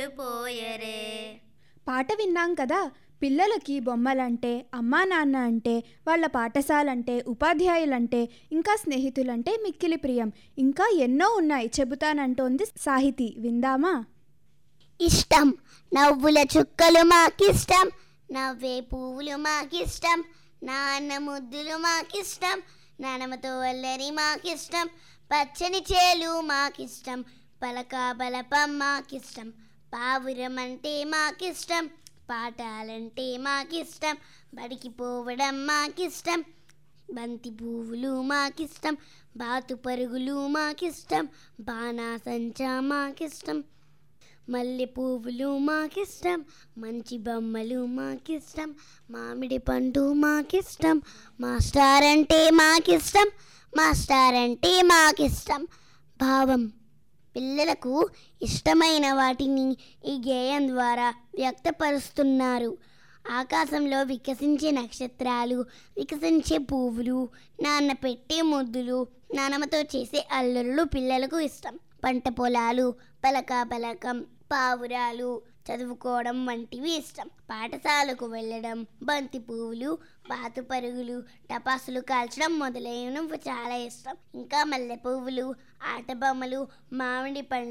పోయరే పాట విన్నాం కదా పిల్లలకి బొమ్మలంటే అమ్మా నాన్న అంటే వాళ్ళ పాఠశాలంటే ఉపాధ్యాయులంటే ఇంకా స్నేహితులంటే మిక్కిలి ప్రియం ఇంకా ఎన్నో ఉన్నాయి చెబుతానంటోంది సాహితి విందామా ఇష్టం నవ్వుల చుక్కలు మాకిష్టం నవ్వే పువ్వులు మాకిష్టం నాన్న ముద్దులు మాకిష్టం నానమ్మతో అల్లరి మాకిష్టం పచ్చని చేలు మాకిష్టం పలక బలపం మాకిష్టం పావురం అంటే మాకిష్టం పాఠాలంటే మాకిష్టం బడికి పోవడం మాకిష్టం బంతి పువ్వులు మాకిష్టం బాతు పరుగులు మాకిష్టం బాణాసంచా మాకిష్టం మల్లె పువ్వులు మాకిష్టం మంచి బొమ్మలు మాకిష్టం మామిడి పండు మాకిష్టం మాస్టార్ అంటే మాకిష్టం మాస్టార్ అంటే మాకిష్టం భావం పిల్లలకు ఇష్టమైన వాటిని ఈ గేయం ద్వారా వ్యక్తపరుస్తున్నారు ఆకాశంలో వికసించే నక్షత్రాలు వికసించే పువ్వులు నాన్న పెట్టే ముద్దులు నానమ్మతో చేసే అల్లరులు పిల్లలకు ఇష్టం పంట పొలాలు పలక పలకం పావురాలు చదువుకోవడం వంటివి ఇష్టం పాఠశాలకు వెళ్ళడం బంతి పువ్వులు బాతు పరుగులు టపాసులు కాల్చడం మొదలైనవి చాలా ఇష్టం ఇంకా మల్లె పువ్వులు ఆట బొమ్మలు మామిడి పండ్లు